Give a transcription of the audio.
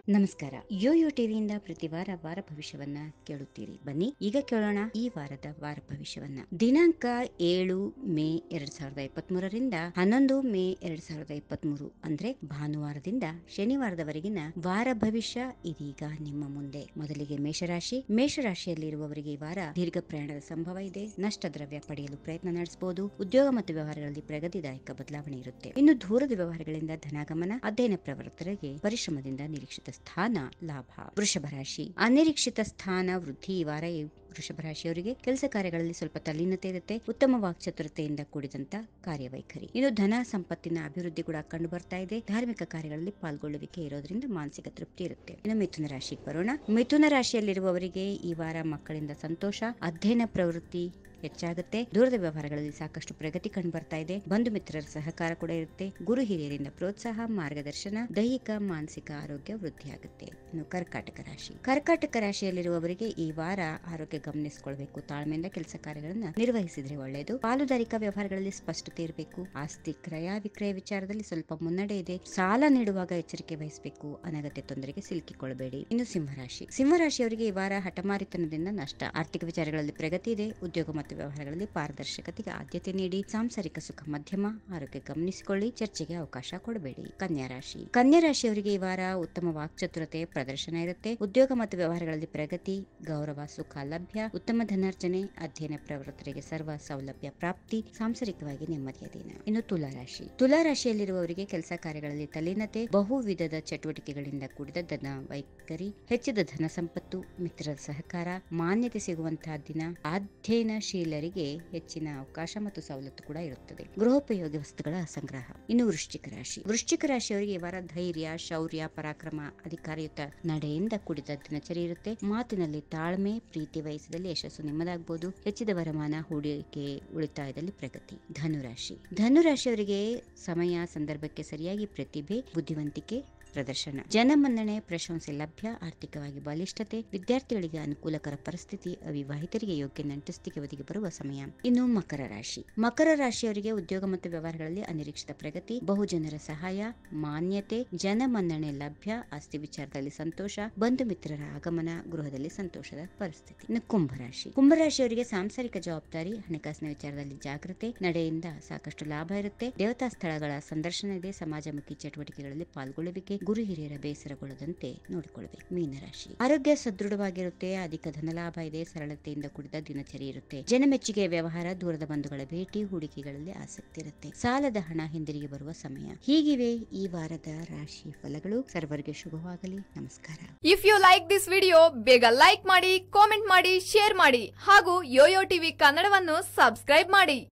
ನಮಸ್ಕಾರ ಯೋಯೋ ಟಿವಿಯಿಂದ ಪ್ರತಿ ವಾರ ವಾರ ಭವಿಷ್ಯವನ್ನ ಕೇಳುತ್ತೀರಿ ಬನ್ನಿ ಈಗ ಕೇಳೋಣ ಈ ವಾರದ ವಾರ ಭವಿಷ್ಯವನ್ನ ದಿನಾಂಕ ಏಳು ಮೇ ಎರಡ್ ಸಾವಿರದ ಇಪ್ಪತ್ತ್ ಮೂರರಿಂದ ಹನ್ನೊಂದು ಮೇ ಎರಡ್ ಸಾವಿರದ ಇಪ್ಪತ್ತ್ ಮೂರು ಅಂದ್ರೆ ಭಾನುವಾರದಿಂದ ಶನಿವಾರದವರೆಗಿನ ವಾರ ಭವಿಷ್ಯ ಇದೀಗ ನಿಮ್ಮ ಮುಂದೆ ಮೊದಲಿಗೆ ಮೇಷರಾಶಿ ಮೇಷರಾಶಿಯಲ್ಲಿರುವವರಿಗೆ ಈ ವಾರ ದೀರ್ಘ ಪ್ರಯಾಣದ ಸಂಭವ ಇದೆ ನಷ್ಟ ದ್ರವ್ಯ ಪಡೆಯಲು ಪ್ರಯತ್ನ ನಡೆಸಬಹುದು ಉದ್ಯೋಗ ಮತ್ತು ವ್ಯವಹಾರಗಳಲ್ಲಿ ಪ್ರಗತಿದಾಯಕ ಬದಲಾವಣೆ ಇರುತ್ತೆ ಇನ್ನು ದೂರದ ವ್ಯವಹಾರಗಳಿಂದ ಧನಾಗಮನ ಅಧ್ಯಯನ ಪ್ರವರ್ತರಿಗೆ ಪರಿಶ್ರಮದಿಂದ ನಿರೀಕ್ಷಿತ ಸ್ಥಾನ ಲಾಭ ವೃಷಭ ರಾಶಿ ಅನಿರೀಕ್ಷಿತ ಸ್ಥಾನ ವೃದ್ಧಿ ಈ ವಾರ ಈ ವೃಷಭ ರಾಶಿಯವರಿಗೆ ಕೆಲಸ ಕಾರ್ಯಗಳಲ್ಲಿ ಸ್ವಲ್ಪ ತಲ್ಲೀನತೆ ಇರುತ್ತೆ ಉತ್ತಮ ವಾಕ್ಚತುರತೆಯಿಂದ ಕೂಡಿದಂತ ಕಾರ್ಯವೈಖರಿ ಇನ್ನು ಧನ ಸಂಪತ್ತಿನ ಅಭಿವೃದ್ಧಿ ಕೂಡ ಕಂಡು ಬರ್ತಾ ಇದೆ ಧಾರ್ಮಿಕ ಕಾರ್ಯಗಳಲ್ಲಿ ಪಾಲ್ಗೊಳ್ಳುವಿಕೆ ಇರೋದ್ರಿಂದ ಮಾನಸಿಕ ತೃಪ್ತಿ ಇರುತ್ತೆ ಇನ್ನು ಮಿಥುನ ರಾಶಿಗೆ ಬರೋಣ ಮಿಥುನ ರಾಶಿಯಲ್ಲಿರುವವರಿಗೆ ಈ ವಾರ ಮಕ್ಕಳಿಂದ ಸಂತೋಷ ಅಧ್ಯಯನ ಪ್ರವೃತ್ತಿ ಹೆಚ್ಚಾಗುತ್ತೆ ದೂರದ ವ್ಯವಹಾರಗಳಲ್ಲಿ ಸಾಕಷ್ಟು ಪ್ರಗತಿ ಕಂಡು ಬರ್ತಾ ಇದೆ ಬಂಧು ಮಿತ್ರರ ಸಹಕಾರ ಕೂಡ ಇರುತ್ತೆ ಗುರು ಹಿರಿಯರಿಂದ ಪ್ರೋತ್ಸಾಹ ಮಾರ್ಗದರ್ಶನ ದೈಹಿಕ ಮಾನಸಿಕ ಆರೋಗ್ಯ ವೃದ್ಧಿಯಾಗುತ್ತೆ ಇನ್ನು ಕರ್ಕಾಟಕ ರಾಶಿ ಕರ್ಕಾಟಕ ರಾಶಿಯಲ್ಲಿರುವವರಿಗೆ ಈ ವಾರ ಆರೋಗ್ಯ ಗಮನಿಸಿಕೊಳ್ಬೇಕು ತಾಳ್ಮೆಯಿಂದ ಕೆಲಸ ಕಾರ್ಯಗಳನ್ನ ನಿರ್ವಹಿಸಿದ್ರೆ ಒಳ್ಳೆಯದು ಪಾಲುದಾರಿಕಾ ವ್ಯವಹಾರಗಳಲ್ಲಿ ಸ್ಪಷ್ಟತೆ ಇರಬೇಕು ಆಸ್ತಿ ಕ್ರಯ ವಿಕ್ರಯ ವಿಚಾರದಲ್ಲಿ ಸ್ವಲ್ಪ ಮುನ್ನಡೆ ಇದೆ ಸಾಲ ನೀಡುವಾಗ ಎಚ್ಚರಿಕೆ ವಹಿಸಬೇಕು ಅನಗತ್ಯ ತೊಂದರೆಗೆ ಸಿಲುಕಿಕೊಳ್ಳಬೇಡಿ ಇನ್ನು ಸಿಂಹರಾಶಿ ಸಿಂಹರಾಶಿಯವರಿಗೆ ಈ ವಾರ ಹಠಮಾರಿತನದಿಂದ ನಷ್ಟ ಆರ್ಥಿಕ ವಿಚಾರಗಳಲ್ಲಿ ಪ್ರಗತಿ ಇದೆ ಉದ್ಯೋಗ ಮತ್ತು ವ್ಯವಹಾರಗಳಲ್ಲಿ ಪಾರದರ್ಶಕತೆಗೆ ಆದ್ಯತೆ ನೀಡಿ ಸಾಂಸಾರಿಕ ಸುಖ ಮಧ್ಯಮ ಆರೋಗ್ಯ ಗಮನಿಸಿಕೊಳ್ಳಿ ಚರ್ಚೆಗೆ ಅವಕಾಶ ಕೊಡಬೇಡಿ ಕನ್ಯಾ ರಾಶಿ ಕನ್ಯಾ ರಾಶಿಯವರಿಗೆ ಈ ವಾರ ಉತ್ತಮ ವಾಕ್ಚತುರತೆ ಪ್ರದರ್ಶನ ಇರುತ್ತೆ ಉದ್ಯೋಗ ಮತ್ತು ವ್ಯವಹಾರಗಳಲ್ಲಿ ಪ್ರಗತಿ ಗೌರವ ಸುಖ ಲಭ್ಯ ಉತ್ತಮ ಧನಾರ್ಜನೆ ಅಧ್ಯಯನ ಪ್ರವೃತ್ತರಿಗೆ ಸರ್ವ ಸೌಲಭ್ಯ ಪ್ರಾಪ್ತಿ ಸಾಂಸಾರಿಕವಾಗಿ ನೆಮ್ಮದಿಯ ದಿನ ಇನ್ನು ತುಲಾ ರಾಶಿ ತುಲಾ ರಾಶಿಯಲ್ಲಿರುವವರಿಗೆ ಕೆಲಸ ಕಾರ್ಯಗಳಲ್ಲಿ ತಲ್ಲೀನತೆ ಬಹು ವಿಧದ ಚಟುವಟಿಕೆಗಳಿಂದ ಕೂಡಿದ ಧನ ವೈಖರಿ ಹೆಚ್ಚಿದ ಧನ ಸಂಪತ್ತು ಮಿತ್ರರ ಸಹಕಾರ ಮಾನ್ಯತೆ ಸಿಗುವಂತಹ ದಿನ ಅಧ್ಯಯನಶೀಲರಿಗೆ ಹೆಚ್ಚಿನ ಅವಕಾಶ ಮತ್ತು ಸವಲತ್ತು ಕೂಡ ಇರುತ್ತದೆ ಗೃಹೋಪಯೋಗಿ ವಸ್ತುಗಳ ಸಂಗ್ರಹ ಇನ್ನು ವೃಶ್ಚಿಕ ರಾಶಿ ವೃಶ್ಚಿಕ ರಾಶಿಯವರಿಗೆ ಈ ವಾರ ಧೈರ್ಯ ಶೌರ್ಯ ಪರಾಕ್ರಮ ಅಧಿಕಾರಯುತ ನಡೆಯಿಂದ ಕೂಡಿದ ದಿನಚರಿ ಇರುತ್ತೆ ಮಾತಿನಲ್ಲಿ ತಾಳ್ಮೆ ಪ್ರೀತಿ ವಹಿಸಿದಲ್ಲಿ ಯಶಸ್ಸು ನಿಮ್ಮದಾಗಬಹುದು ಹೆಚ್ಚಿದ ವರಮಾನ ಹೂಡಿಕೆ ಉಳಿತಾಯದಲ್ಲಿ ಪ್ರಗತಿ ಧನುರಾಶಿ ಧನುರಾಶಿಯವರಿಗೆ ಸಮಯ ಸಂದರ್ಭಕ್ಕೆ ಸರಿಯಾಗಿ ಪ್ರತಿಭೆ ಬುದ್ಧಿವಂತಿಕೆ ಪ್ರದರ್ಶನ ಜನಮನ್ನಣೆ ಪ್ರಶಂಸೆ ಲಭ್ಯ ಆರ್ಥಿಕವಾಗಿ ಬಲಿಷ್ಠತೆ ವಿದ್ಯಾರ್ಥಿಗಳಿಗೆ ಅನುಕೂಲಕರ ಪರಿಸ್ಥಿತಿ ಅವಿವಾಹಿತರಿಗೆ ಯೋಗ್ಯ ನಂಟಸ್ತಿಗೆ ಒದಗಿ ಬರುವ ಸಮಯ ಇನ್ನು ಮಕರ ರಾಶಿ ಮಕರ ರಾಶಿಯವರಿಗೆ ಉದ್ಯೋಗ ಮತ್ತು ವ್ಯವಹಾರಗಳಲ್ಲಿ ಅನಿರೀಕ್ಷಿತ ಪ್ರಗತಿ ಬಹುಜನರ ಸಹಾಯ ಮಾನ್ಯತೆ ಜನಮನ್ನಣೆ ಲಭ್ಯ ಆಸ್ತಿ ವಿಚಾರದಲ್ಲಿ ಸಂತೋಷ ಬಂಧು ಮಿತ್ರರ ಆಗಮನ ಗೃಹದಲ್ಲಿ ಸಂತೋಷದ ಪರಿಸ್ಥಿತಿ ಇನ್ನು ಕುಂಭರಾಶಿ ಕುಂಭರಾಶಿಯವರಿಗೆ ಸಾಂಸಾರಿಕ ಜವಾಬ್ದಾರಿ ಹಣಕಾಸಿನ ವಿಚಾರದಲ್ಲಿ ಜಾಗೃತೆ ನಡೆಯಿಂದ ಸಾಕಷ್ಟು ಲಾಭ ಇರುತ್ತೆ ದೇವತಾ ಸ್ಥಳಗಳ ಸಂದರ್ಶನ ಇದೆ ಸಮಾಜಮುಖಿ ಚಟುವಟಿಕೆಗಳಲ್ಲಿ ಪಾಲ್ಗೊಳ್ಳುವಿಕೆ ಗುರು ಹಿರಿಯರ ಬೇಸರಗೊಳ್ಳದಂತೆ ನೋಡಿಕೊಳ್ಳಬೇಕು ಮೀನರಾಶಿ ಆರೋಗ್ಯ ಸದೃಢವಾಗಿರುತ್ತೆ ಅಧಿಕ ಧನಲಾಭ ಇದೆ ಸರಳತೆಯಿಂದ ಕೂಡಿದ ದಿನಚರಿ ಇರುತ್ತೆ ಜನಮೆಚ್ಚುಗೆಯ ವ್ಯವಹಾರ ದೂರದ ಬಂಧುಗಳ ಭೇಟಿ ಹೂಡಿಕೆಗಳಲ್ಲಿ ಆಸಕ್ತಿ ಇರುತ್ತೆ ಸಾಲದ ಹಣ ಹಿಂದಿರುಗಿ ಬರುವ ಸಮಯ ಹೀಗಿವೆ ಈ ವಾರದ ರಾಶಿ ಫಲಗಳು ಸರ್ವರಿಗೆ ಶುಭವಾಗಲಿ ನಮಸ್ಕಾರ if you like this video ಬೇಗ ಲೈಕ್ ಮಾಡಿ ಕಾಮೆಂಟ್ ಮಾಡಿ ಶೇರ್ ಮಾಡಿ ಹಾಗೂ ಯೋಯೋ ಟಿವಿ ಕನ್ನಡವನ್ನು ಸಬ್ಸ್ಕ್ರೈಬ್ ಮಾಡಿ